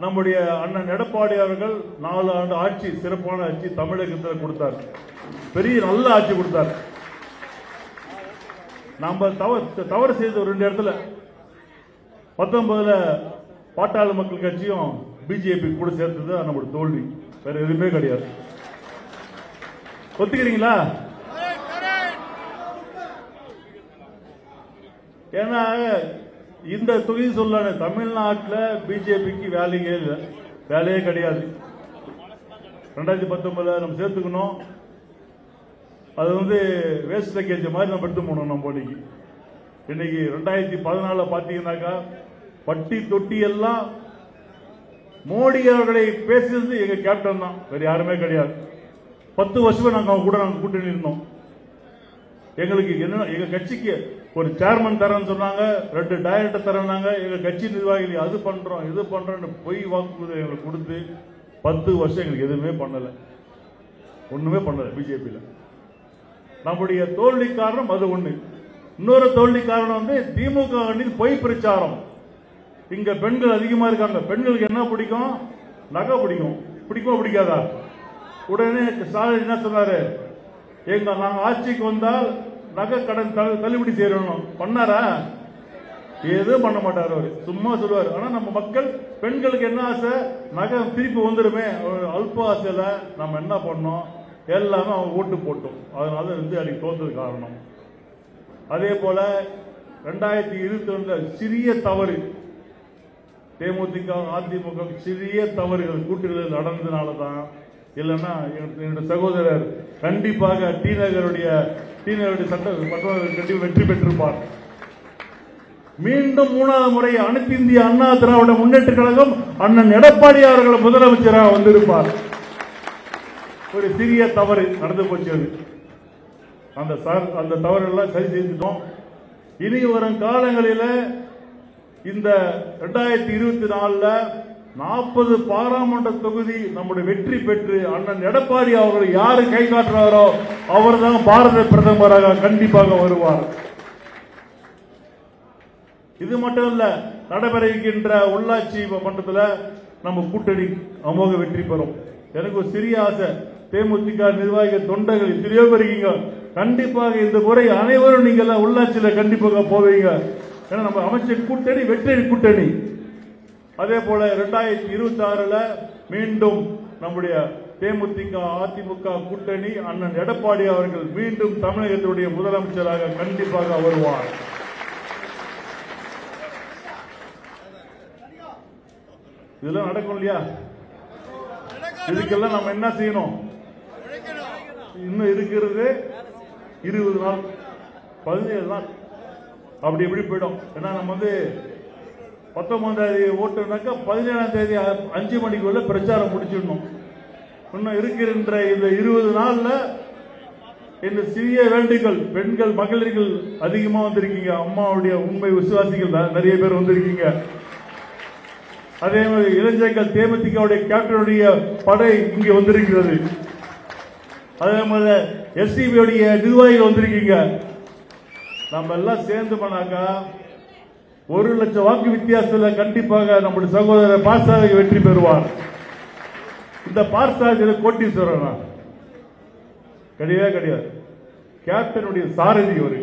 நம்முடைய அண்ணன் எடப்பாடி அவர்கள் நாலு ஆண்டு ஆட்சி சிறப்பான ஆட்சி தமிழகத்தில் கொடுத்தார் பெரிய நல்ல ஆட்சி கொடுத்தார் நாம தவறு தவறு செய்த ஒரு ரெண்டு இடத்துல பத்தொன்பதுல பாட்டாளி மக்கள் கட்சியும் பிஜேபி கூட சேர்த்தது நம்மளோட தோல்வி வேற எதுவுமே கிடையாது ஒத்துக்கிறீங்களா ஏன்னா இந்த தொகுதி சொல்ல தமிழ்நாட்டில் பிஜேபிக்கு வேலையே இல்லை வேலையே கிடையாது ரெண்டாயிரத்தி பத்தொன்பதுல நம்ம சேர்த்துக்கணும் அது வந்து வேஸ்ட் லக்கேஜ் மாதிரி நம்ம எடுத்து போனோம் நம்ம இன்னைக்கு இன்னைக்கு ரெண்டாயிரத்தி பதினால பாத்தீங்கன்னாக்கா பட்டி தொட்டி எல்லாம் மோடி அவர்களை பேசியது எங்க கேப்டன் தான் வேற யாருமே கிடையாது பத்து வருஷமா நாங்க அவங்க கூட நாங்க கூட்டணி இருந்தோம் எங்களுக்கு என்ன எங்க கட்சிக்கு ஒரு சேர்மன் தரேன்னு சொன்னாங்க ரெண்டு டைரக்டர் தரேன்னாங்க எங்க கட்சி நிர்வாகிகள் அது பண்றோம் இது பண்றோம்னு பொய் வாக்குறுதி எங்களுக்கு கொடுத்து பத்து வருஷம் எங்களுக்கு எதுவுமே பண்ணல ஒண்ணுமே பண்ணல பிஜேபியில நம்முடைய தோல்வி காரணம் அது ஒண்ணு இன்னொரு தோல்வி காரணம் வந்து திமுக அணியில் பொய் பிரச்சாரம் இங்க பெண்கள் அதிகமா இருக்காங்க பெண்களுக்கு என்ன பிடிக்கும் நகை பிடிக்கும் பிடிக்குமா பிடிக்காதா உடனே ஸ்டாலின் என்ன சொன்னாரு எங்க நாங்க ஆட்சிக்கு வந்தால் நகை கடன் தள்ளு- தள்ளுபடி செய்யணும் பண்ணாரா எதுவும் பண்ண மாட்டார் அவரு சும்மா சொல்லுவார் ஆனா நம்ம மக்கள் பெண்களுக்கு என்ன ஆசை நகை திருப்பி வந்துருமே ஒரு அல்ப ஆசையில நம்ம என்ன பண்ணோம் எல்லாமே அவங்க ஓட்டு போட்டோம் அதனால வந்து அன்னைக்கு தோத்தது காரணம் அதே போல ரெண்டாயிரத்தி இருபத்தி ஒண்ணுல சிறிய தவறு தேமுதிக அதிமுக சிறிய தவறுகள் கூட்டுகளில் நடந்ததுனால தான் இல்லைன்னா எங்க- என்னுடைய சகோதரர் கண்டிப்பாக டி நகருடைய டி நகருடைய சட்ட மற்றவர்கள் கண்டிப்பாக வெற்றி பெற்றிருப்பார் மீண்டும் மூணாவது முறை அனைத்து இந்திய அண்ணா திராவிட முன்னேற்ற கழகம் அண்ணன் எடப்பாடி அவர்கள் முதலமைச்சராக வந்திருப்பார் ஒரு சிறிய தவறு நடந்து போச்சு அது அந்த சார் அந்த தவறெல்லாம் சரி செஞ்சுட்டோம் இனி வரும் காலங்களில இந்த ரெண்டாயிரத்தி இருபத்தி நாலுல நாற்பது பாராளுமன்ற தொகுதி நம்முடைய வெற்றி பெற்று அண்ணன் எடப்பாடி அவர்கள் யாரு கை காட்டுறாரோ அவர்தான் பாரத பிரதமராக கண்டிப்பாக வருவார் இது மட்டும் இல்ல நடைபெற இருக்கின்ற உள்ளாட்சி மன்றத்துல நம்ம கூட்டணி அமோக வெற்றி பெறும் எனக்கு ஒரு சிறிய ஆசை தேமுதிக நிர்வாகிகள் தொண்டர்கள் எத்தனையோ பேர் இருக்கீங்க கண்டிப்பாக இந்த முறை அனைவரும் நீங்க எல்லாம் உள்ளாட்சியில கண்டிப்பாக போவீங்க ஏன்னா நம்ம அமைச்ச கூட்டணி வெற்றி கூட்டணி அதே போல இரண்டாயிரத்தி இருபத்தி ஆறுல மீண்டும் நம்முடைய தேமுதிக அதிமுக கூட்டணி அண்ணன் எடப்பாடி அவர்கள் மீண்டும் தமிழகத்துடைய முதலமைச்சராக கண்டிப்பாக வருவார் இதெல்லாம் நடக்கும் இல்லையா இதுக்கெல்லாம் நம்ம என்ன செய்யணும் இன்னும் இருக்கிறது இருபது நாள் பதினேழு நாள் அப்படி இப்படி போயிடும் ஏன்னா நம்ம வந்து பத்தொன்பதாம் தேதி ஓட்டுனாக்கா பதினேழாம் தேதி அ- அஞ்சு மணிக்குள்ள பிரச்சாரம் முடிச்சிடணும் இன்னும் இருக்கின்ற இந்த இருபது நாள்ல இந்த சிறிய வேண்டுகள் பெண்கள் மகளிர்கள் அதிகமா வந்திருக்கீங்க அம்மாவுடைய உண்மை விசுவாசிகள் தான் நிறைய பேர் வந்திருக்கீங்க அதே மாதிரி இளைஞர்கள் தேமுதிகவுடைய கேப்டனுடைய படை இங்கே வந்திருக்கிறது அதே மாதிரி எஸ்டிபியுடைய நிர்வாகிகள் வந்திருக்கீங்க நம்ம எல்லாம் சேர்ந்து பண்ணாக்கா ஒரு லட்சம் வாக்கு வித்தியாசத்தில் கண்டிப்பாக நம்முடைய சகோதரர் பாஸ்தாவை வெற்றி பெறுவார் இந்த பார்சாஜில் கோட்டீஸ்வரனா கிடையவே கிடையாது கேப்டனுடைய சாரதி ஒரு